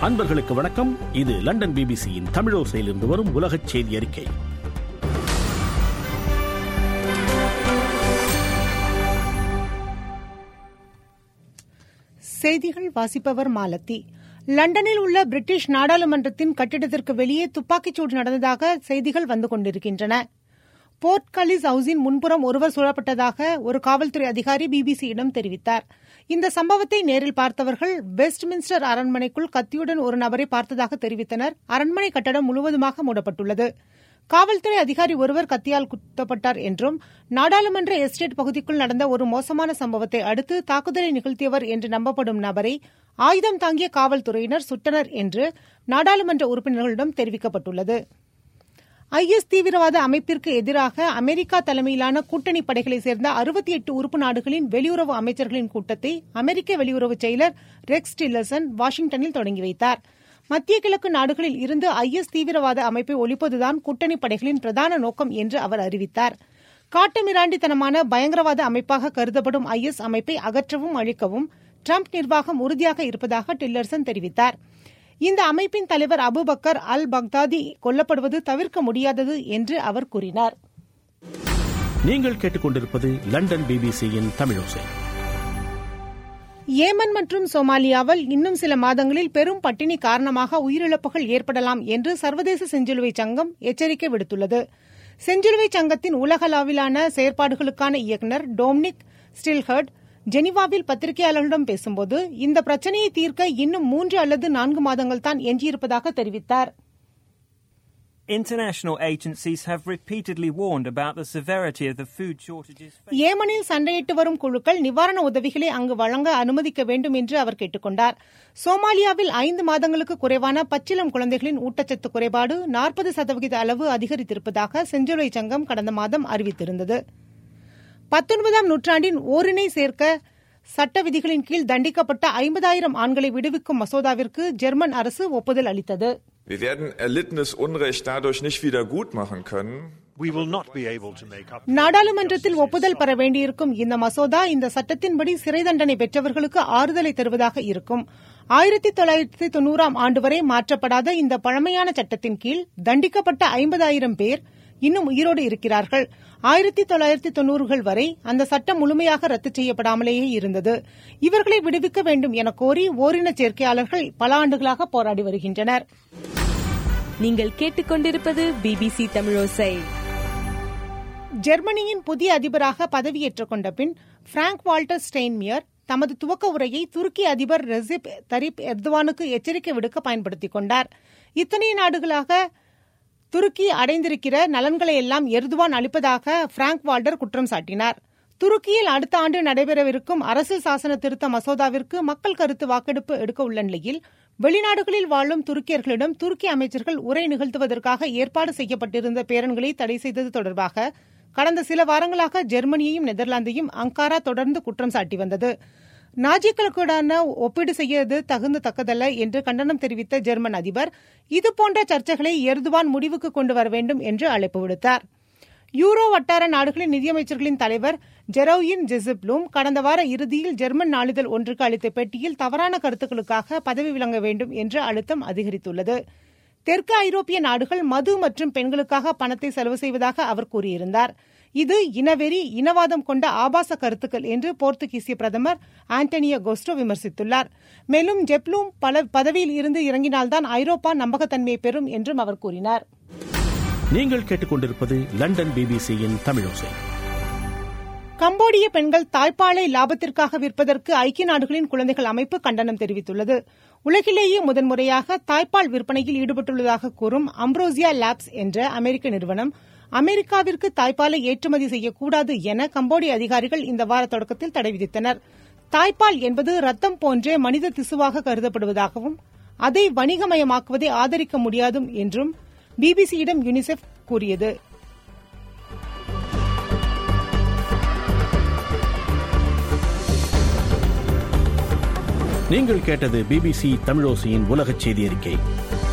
அன்பர்களுக்கு வணக்கம் இது லண்டன் பிபிசியின் தமிழோசையிலிருந்து வரும் உலகச் செய்தி அறிக்கை செய்திகள் வாசிப்பவர் மாலத்தி லண்டனில் உள்ள பிரிட்டிஷ் நாடாளுமன்றத்தின் கட்டிடத்திற்கு வெளியே துப்பாக்கிச்சூடு நடந்ததாக செய்திகள் வந்து கொண்டிருக்கின்றன போர்ட் கலிஸ் ஹவுஸின் முன்புறம் ஒருவர் சுடப்பட்டதாக ஒரு காவல்துறை அதிகாரி பிபிசியிடம் தெரிவித்தார் இந்த சம்பவத்தை நேரில் பார்த்தவர்கள் வெஸ்ட்மின்ஸ்டர் அரண்மனைக்குள் கத்தியுடன் ஒரு நபரை பார்த்ததாக தெரிவித்தனர் அரண்மனை கட்டடம் முழுவதுமாக மூடப்பட்டுள்ளது காவல்துறை அதிகாரி ஒருவர் கத்தியால் குத்தப்பட்டார் என்றும் நாடாளுமன்ற எஸ்டேட் பகுதிக்குள் நடந்த ஒரு மோசமான சம்பவத்தை அடுத்து தாக்குதலை நிகழ்த்தியவர் என்று நம்பப்படும் நபரை ஆயுதம் தாங்கிய காவல்துறையினர் சுட்டனர் என்று நாடாளுமன்ற உறுப்பினர்களிடம் தெரிவிக்கப்பட்டுள்ளது ஐஎஸ் தீவிரவாத அமைப்பிற்கு எதிராக அமெரிக்கா தலைமையிலான கூட்டணி படைகளைச் சேர்ந்த அறுபத்தி எட்டு உறுப்பு நாடுகளின் வெளியுறவு அமைச்சர்களின் கூட்டத்தை அமெரிக்க வெளியுறவு செயலர் ரெக்ஸ் டில்லர்சன் வாஷிங்டனில் தொடங்கி வைத்தார் மத்திய கிழக்கு நாடுகளில் இருந்து ஐஎஸ் தீவிரவாத அமைப்பை ஒழிப்பதுதான் கூட்டணி படைகளின் பிரதான நோக்கம் என்று அவர் அறிவித்தார் காட்டுமிராண்டித்தனமான பயங்கரவாத அமைப்பாக கருதப்படும் ஐஎஸ் அமைப்பை அகற்றவும் அழிக்கவும் டிரம்ப் நிர்வாகம் உறுதியாக இருப்பதாக டில்லர்சன் தெரிவித்தார் இந்த அமைப்பின் தலைவர் அபுபக்கர் அல் பக்தாதி கொல்லப்படுவது தவிர்க்க முடியாதது என்று அவர் கூறினார் நீங்கள் கேட்டுக்கொண்டிருப்பது லண்டன் பிபிசியின் தமிழோசை ஏமன் மற்றும் சோமாலியாவில் இன்னும் சில மாதங்களில் பெரும் பட்டினி காரணமாக உயிரிழப்புகள் ஏற்படலாம் என்று சர்வதேச செஞ்சிலுவை சங்கம் எச்சரிக்கை விடுத்துள்ளது செஞ்சிலுவை சங்கத்தின் உலகளவிலான செயற்பாடுகளுக்கான இயக்குநர் டோம்னிக் ஸ்டில்ஹர்ட் ஜெனிவாவில் பத்திரிகையாளர்களிடம் பேசும்போது இந்த பிரச்சினையை தீர்க்க இன்னும் மூன்று அல்லது நான்கு மாதங்கள் தான் எஞ்சியிருப்பதாக தெரிவித்தார் International agencies have repeatedly warned about the severity of the food shortages. ஏமனில் சண்டையிட்டு வரும் குழுக்கள் நிவாரண உதவிகளை அங்கு வழங்க அனுமதிக்க வேண்டும் என்று அவர் கேட்டுக்கொண்டார் சோமாலியாவில் ஐந்து மாதங்களுக்கு குறைவான பச்சிலம் குழந்தைகளின் ஊட்டச்சத்து குறைபாடு நாற்பது சதவிகித அளவு அதிகரித்திருப்பதாக செஞ்சிலுவை சங்கம் கடந்த மாதம் அறிவித்திருந்தது பத்தொன்பதாம் நூற்றாண்டின் ஓரினை சேர்க்க சட்ட விதிகளின் கீழ் தண்டிக்கப்பட்ட ஐம்பதாயிரம் ஆண்களை விடுவிக்கும் மசோதாவிற்கு ஜெர்மன் அரசு ஒப்புதல் அளித்தது Wir werden erlittenes Unrecht dadurch nicht wieder gut machen können. We will not be able to make up. நாடாளுமன்றத்தில் ஒப்புதல் பெற வேண்டியிருக்கும் இந்த மசோதா இந்த சட்டத்தின்படி சிறை தண்டனை பெற்றவர்களுக்கு ஆறுதலை தருவதாக இருக்கும் ஆயிரத்தி தொள்ளாயிரத்தி தொன்னூறாம் ஆண்டு வரை மாற்றப்படாத இந்த பழமையான சட்டத்தின் கீழ் தண்டிக்கப்பட்ட ஐம்பதாயிரம் பேர் இன்னும் உயிரோடு இருக்கிறார்கள் ஆயிரத்தி தொள்ளாயிரத்தி தொன்னூறுகள் வரை அந்த சட்டம் முழுமையாக ரத்து செய்யப்படாமலேயே இருந்தது இவர்களை விடுவிக்க வேண்டும் என கோரி ஓரின சேர்க்கையாளர்கள் பல ஆண்டுகளாக போராடி வருகின்றனர் நீங்கள் கேட்டுக்கொண்டிருப்பது பிபிசி தமிழோசை ஜெர்மனியின் புதிய அதிபராக பதவியேற்றுக் கொண்ட பின் பிராங்க் வால்டர் ஸ்டெயின்மியர் தமது துவக்க உரையை துருக்கி அதிபர் ரெசிப் தரிப் எர்துவானுக்கு எச்சரிக்கை விடுக்க பயன்படுத்திக் கொண்டார் இத்தனை நாடுகளாக துருக்கி அடைந்திருக்கிற நலன்களை எல்லாம் எர்துவான் அளிப்பதாக பிராங்க் வால்டர் குற்றம் சாட்டினார் துருக்கியில் அடுத்த ஆண்டு நடைபெறவிருக்கும் அரசியல் சாசன திருத்த மசோதாவிற்கு மக்கள் கருத்து வாக்கெடுப்பு எடுக்க உள்ள நிலையில் வெளிநாடுகளில் வாழும் துருக்கியர்களிடம் துருக்கி அமைச்சர்கள் உரை நிகழ்த்துவதற்காக ஏற்பாடு செய்யப்பட்டிருந்த பேரன்களை தடை செய்தது தொடர்பாக கடந்த சில வாரங்களாக ஜெர்மனியையும் நெதர்லாந்தையும் அங்காரா தொடர்ந்து குற்றம் சாட்டி வந்தது நாஜிக்களுடனான ஒப்பீடு செய்யது தகுந்த தக்கதல்ல என்று கண்டனம் தெரிவித்த ஜெர்மன் அதிபர் இதுபோன்ற சர்ச்சைகளை எர்துவான் முடிவுக்கு கொண்டு வர வேண்டும் என்று அழைப்பு விடுத்தார் யூரோ வட்டார நாடுகளின் நிதியமைச்சர்களின் தலைவர் ஜெரோயின் ஜெசிப்லூம் கடந்த வார இறுதியில் ஜெர்மன் நாளிதழ் ஒன்றுக்கு அளித்த பேட்டியில் தவறான கருத்துக்களுக்காக பதவி விலங்க வேண்டும் என்ற அழுத்தம் அதிகரித்துள்ளது தெற்கு ஐரோப்பிய நாடுகள் மது மற்றும் பெண்களுக்காக பணத்தை செலவு செய்வதாக அவர் கூறியிருந்தார் இது இனவெறி இனவாதம் கொண்ட ஆபாச கருத்துக்கள் என்று போர்த்துகீசிய பிரதமர் ஆண்டனியோ கோஸ்டோ விமர்சித்துள்ளார் மேலும் ஜெப்லூம் பல பதவியில் இருந்து இறங்கினால்தான் ஐரோப்பா நம்பகத்தன்மையை பெறும் என்றும் அவர் கூறினார் நீங்கள் கேட்டுக்கொண்டிருப்பது லண்டன் பிபிசியின் தமிழோசை கம்போடிய பெண்கள் தாய்ப்பாலை லாபத்திற்காக விற்பதற்கு ஐக்கிய நாடுகளின் குழந்தைகள் அமைப்பு கண்டனம் தெரிவித்துள்ளது உலகிலேயே முதன்முறையாக தாய்ப்பால் விற்பனையில் ஈடுபட்டுள்ளதாக கூறும் அம்ப்ரோசியா லேப்ஸ் என்ற அமெரிக்க நிறுவனம் அமெரிக்காவிற்கு தாய்ப்பாலை ஏற்றுமதி செய்யக்கூடாது என கம்போடிய அதிகாரிகள் இந்த வார தொடக்கத்தில் தடை விதித்தனர் தாய்ப்பால் என்பது ரத்தம் போன்றே மனித திசுவாக கருதப்படுவதாகவும் அதை வணிகமயமாக்குவதை ஆதரிக்க முடியாதும் என்றும் பிபிசியிடம் யுனிசெஃப் கூறியது நீங்கள் கேட்டது பிபிசி தமிழோசையின் உலகச் செய்தி அறிக்கை